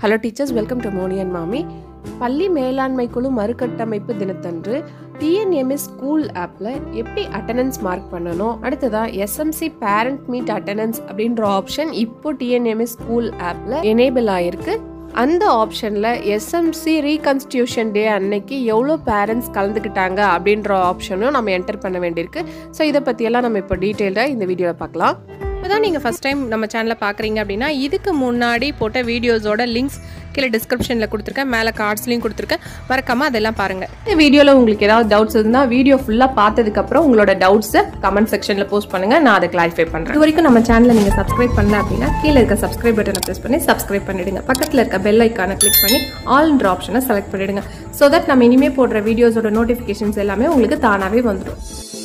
hello teachers welcome to மோனி and மாமி பள்ளி மேலாண்மை குழு மறுகட்டமைப்பு தினத்தன்று டிஎன்எம்எஸ் ஸ்கூல் ஆப்பில் எப்படி அட்டண்டன்ஸ் மார்க் பண்ணணும் அடுத்ததா எஸ்எம்சி பேரண்ட் மீட் அட்டண்டன்ஸ் அப்படின்ற ஆப்ஷன் இப்போ டிஎன்எம்எஸ் ஸ்கூல் ஆப்பில் எனேபிள் ஆயிருக்கு அந்த ஆப்ஷனில் எஸ்எம்சி ரீகன்ஸ்டியூஷன் டே அன்னைக்கு எவ்வளோ பேரண்ட்ஸ் கலந்துக்கிட்டாங்க அப்படின்ற ஆப்ஷனும் நம்ம என்டர் பண்ண வேண்டியிருக்கு ஸோ இதை பற்றியெல்லாம் நம்ம இப்போ டீட்டெயிலாக இந்த வீடியோவில் பார்க்கலாம் இப்போ தான் நீங்கள் ஃபஸ்ட் டைம் நம்ம சேனலை பார்க்குறீங்க அப்படின்னா இதுக்கு முன்னாடி போட்ட வீடியோஸோட லிங்க்ஸ் கீழே டிஸ்கிரிப்ஷனில் கொடுத்துருக்கேன் மேலே கார்ட்ஸ்லையும் கொடுத்துருக்கேன் மறக்காமல் அதெல்லாம் பாருங்கள் இந்த வீடியோவில் உங்களுக்கு ஏதாவது டவுட்ஸ் இருந்தால் வீடியோ ஃபுல்லாக பார்த்ததுக்கப்புறம் உங்களோட டவுட்ஸை கமெண்ட் செக்ஷனில் போஸ்ட் பண்ணுங்கள் நான் அதை கிளாரிஃபை பண்ணுறேன் இது வரைக்கும் நம்ம சேனலை நீங்கள் சப்ஸ்கிரைப் பண்ணல அப்படின்னா கீழே இருக்க சப்ஸ்கிரைப் பட்டனை ப்ரெஸ் பண்ணி சப்ஸ்கிரைப் பண்ணிடுங்க பக்கத்தில் இருக்க பெல் ஐக்கானை கிளிக் பண்ணி ஆல்ன்ற ஆப்ஷனை செலக்ட் பண்ணிடுங்க ஸோ தட் நம்ம இனிமேல் போடுற வீடியோஸோட நோட்டிஃபிகேஷன்ஸ் எல்லாமே உங்களுக்கு தானாகவே வந்துடும்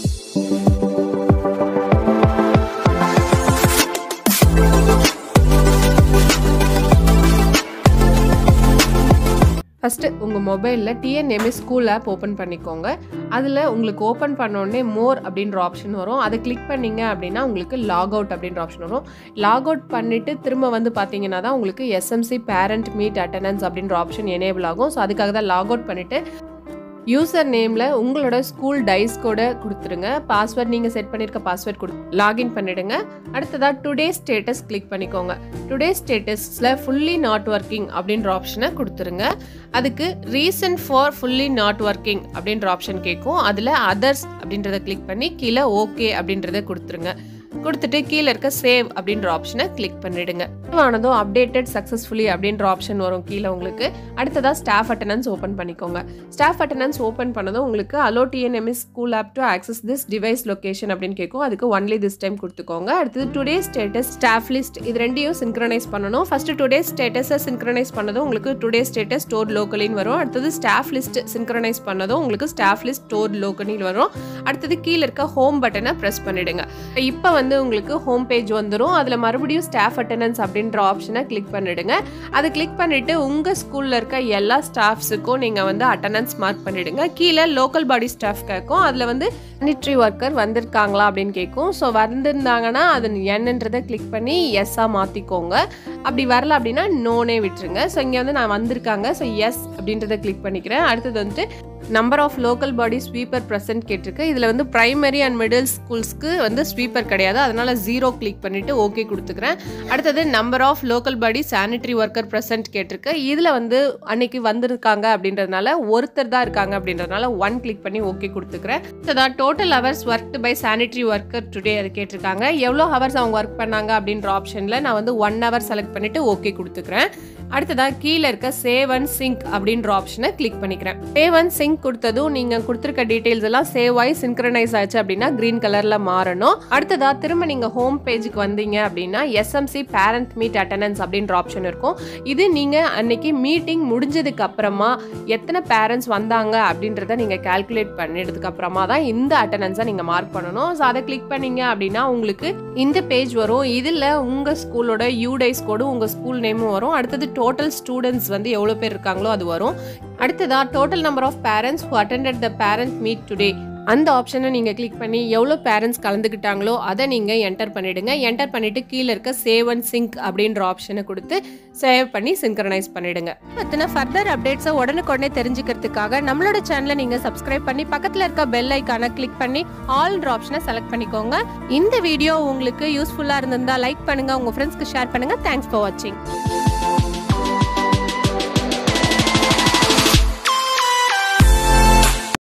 ஃபஸ்ட்டு உங்கள் மொபைலில் டிஎன்எம்எஸ் ஸ்கூல் ஆப் ஓப்பன் பண்ணிக்கோங்க அதில் உங்களுக்கு ஓப்பன் பண்ணோடனே மோர் அப்படின்ற ஆப்ஷன் வரும் அதை கிளிக் பண்ணீங்க அப்படின்னா உங்களுக்கு லாக் அவுட் அப்படின்ற ஆப்ஷன் வரும் லாக் அவுட் பண்ணிவிட்டு திரும்ப வந்து பார்த்தீங்கன்னா தான் உங்களுக்கு எஸ்எம்சி பேரண்ட் மீட் அட்டண்டன்ஸ் அப்படின்ற ஆப்ஷன் எனேபிள் ஆகும் ஸோ அதுக்காக தான் லாக் அவுட் பண்ணிவிட்டு யூசர் நேமில் உங்களோட ஸ்கூல் டைஸ் கூட கொடுத்துருங்க பாஸ்வேர்ட் நீங்கள் செட் பண்ணியிருக்க பாஸ்வேர்ட் கொடு லாகின் பண்ணிவிடுங்க அடுத்ததாக டுடே ஸ்டேட்டஸ் கிளிக் பண்ணிக்கோங்க டுடே ஸ்டேட்டஸில் ஃபுல்லி நாட் ஒர்க்கிங் அப்படின்ற ஆப்ஷனை கொடுத்துருங்க அதுக்கு reason for fully not working அப்படின்ற ஆப்ஷன் கேட்கும் அதில் அதர்ஸ் அப்படின்றத கிளிக் பண்ணி கீழே ஓகே அப்படின்றத கொடுத்துருங்க கொடுத்துட்டு கீழே இருக்க சேவ் அப்படின்ற ஆப்ஷனை கிளிக் பண்ணிடுங்க ஆனதும் அப்டேட்டட் சக்ஸஸ்ஃபுல்லி அப்படின்ற ஆப்ஷன் வரும் கீழே உங்களுக்கு அடுத்ததாக ஸ்டாஃப் அட்டனன்ஸ் ஓப்பன் பண்ணிக்கோங்க ஸ்டாஃப் அட்டனன்ஸ் ஓப்பன் பண்ணதும் உங்களுக்கு allow TNMS school app to access this device location அப்படின்னு கேட்கும் அதுக்கு ஒன்லி திஸ் டைம் கொடுத்துக்கோங்க அடுத்தது டுடே ஸ்டேட்டஸ் ஸ்டாஃப் லிஸ்ட் இது ரெண்டையும் சின்க்ரனைஸ் பண்ணணும் ஃபர்ஸ்ட் டுடே ஸ்டேட்டஸை சின்க்ரனைஸ் பண்ணதும் உங்களுக்கு டுடே ஸ்டேட்டஸ் ஸ்டோர் லோக்கலின்னு வரும் அடுத்தது ஸ்டாஃப் லிஸ்ட் சின்க்ரனைஸ் பண்ணதும் உங்களுக்கு ஸ்டாஃப் லிஸ்ட் ஸ்டோர் லோக்கலின்னு வரும் அடுத்தது கீழே இருக்க ஹோம் பட்டனை ப்ரெஸ் பண்ணிடுங்க இப்போ வந்து உங்களுக்கு ஹோம் பேஜ் வந்துடும் அதில் மறுபடியும் ஸ்டாஃப் அட்டண்டன்ஸ் அப்படின்ற ஆப்ஷனை கிளிக் பண்ணிடுங்க அதை கிளிக் பண்ணிவிட்டு உங்கள் ஸ்கூலில் இருக்க எல்லா ஸ்டாஃப்ஸுக்கும் நீங்கள் வந்து அட்டண்டன்ஸ் மார்க் பண்ணிடுங்க கீழே லோக்கல் பாடி ஸ்டாஃப் கேட்கும் அதில் வந்து சானிட்ரி ஒர்க்கர் வந்திருக்காங்களா அப்படின்னு கேட்கும் ஸோ வந்திருந்தாங்கன்னா அது என்னன்றதை கிளிக் பண்ணி எஸ்ஸாக மாற்றிக்கோங்க அப்படி வரல அப்படின்னா நோனே விட்டுருங்க ஸோ இங்கே வந்து நான் வந்திருக்காங்க ஸோ எஸ் அப்படின்றத கிளிக் பண்ணிக்கிறேன் அடுத்தது வந்துட்டு number of local body sweeper present கேட்டிருக்கு இதில் வந்து ப்ரைமரி அண்ட் மிடில் ஸ்கூல்ஸ்க்கு வந்து ஸ்வீப்பர் கிடையாது அதனால் ஜீரோ கிளிக் பண்ணிவிட்டு ஓகே கொடுத்துக்கிறேன் அடுத்தது number of local body sanitary worker present கேட்டிருக்கு இதில் வந்து அன்னைக்கு வந்திருக்காங்க அப்படின்றதுனால ஒருத்தர் தான் இருக்காங்க அப்படின்றதுனால ஒன் கிளிக் பண்ணி ஓகே கொடுத்துக்கிறேன் அடுத்ததான் total hours work by sanitary worker today அது கேட்டிருக்காங்க எவ்வளோ ஹவர்ஸ் அவங்க ஒர்க் பண்ணாங்க அப்படின்ற ஆப்ஷனில் நான் வந்து ஒன் ஹவர் செலக்ட் பண்ணிவிட்டு ஓகே கொடுத்துக்கிறேன் அடுத்ததாக கீழே இருக்க சேவ் அண்ட் சிங்க் அப்படின்ற ஆப்ஷனை கிளிக் பண்ணிக்கிறேன் சேவ் அண்ட் சிங்க் கொடுத்ததும் நீங்கள் கொடுத்துருக்க டீட்டெயில்ஸ் எல்லாம் சேவ் ஆகி சின்க்ரனைஸ் ஆச்சு அப்படின்னா க்ரீன் கலரில் மாறணும் அடுத்ததாக திரும்ப நீங்கள் ஹோம் பேஜுக்கு வந்தீங்க அப்படின்னா எஸ்எம்சி பேரண்ட் மீட் அட்டண்டன்ஸ் அப்படின்ற ஆப்ஷன் இருக்கும் இது நீங்கள் அன்னைக்கு மீட்டிங் முடிஞ்சதுக்கு அப்புறமா எத்தனை பேரண்ட்ஸ் வந்தாங்க அப்படின்றத நீங்கள் கால்குலேட் பண்ணிடுறதுக்கு அப்புறமா தான் இந்த அட்டண்டன்ஸை நீங்கள் மார்க் பண்ணணும் ஸோ அதை கிளிக் பண்ணீங்க அப்படின்னா உங்களுக்கு இந்த பேஜ் வரும் இதில் உங்கள் ஸ்கூலோட யூடைஸ் கோடும் உங்கள் ஸ்கூல் நேமும் வரும் அடுத்தது டோட்டல் ஸ்டூடெண்ட்ஸ் வந்து எவ்வளோ பேர் இருக்காங்களோ அது வரும் அடுத்ததா total number of parents who attended the parent meet today அந்த ஆப்ஷனை நீங்கள் கிளிக் பண்ணி எவ்வளோ பேரண்ட்ஸ் கலந்துக்கிட்டாங்களோ அதை நீங்கள் என்டர் பண்ணிவிடுங்க என்டர் பண்ணிவிட்டு கீழே இருக்க சேவ் அண்ட் சிங்க் அப்படின்ற ஆப்ஷனை கொடுத்து சேவ் பண்ணி சிங்க்ரனைஸ் பண்ணிவிடுங்க பற்றின ஃபர்தர் அப்டேட்ஸை உடனுக்குடனே தெரிஞ்சுக்கிறதுக்காக நம்மளோட சேனலை நீங்கள் சப்ஸ்கிரைப் பண்ணி பக்கத்தில் இருக்க பெல் ஐக்கானை கிளிக் பண்ணி ஆல்ன்ற ஆப்ஷனை செலக்ட் பண்ணிக்கோங்க இந்த வீடியோ உங்களுக்கு யூஸ்ஃபுல்லாக இருந்திருந்தால் லைக் பண்ணுங்கள் உங்கள் ஃப்ரெண்ட்ஸ்க்கு ஷேர் பண்ணுங்கள் தேங்க்ஸ் ஃபார் வாட்சிங்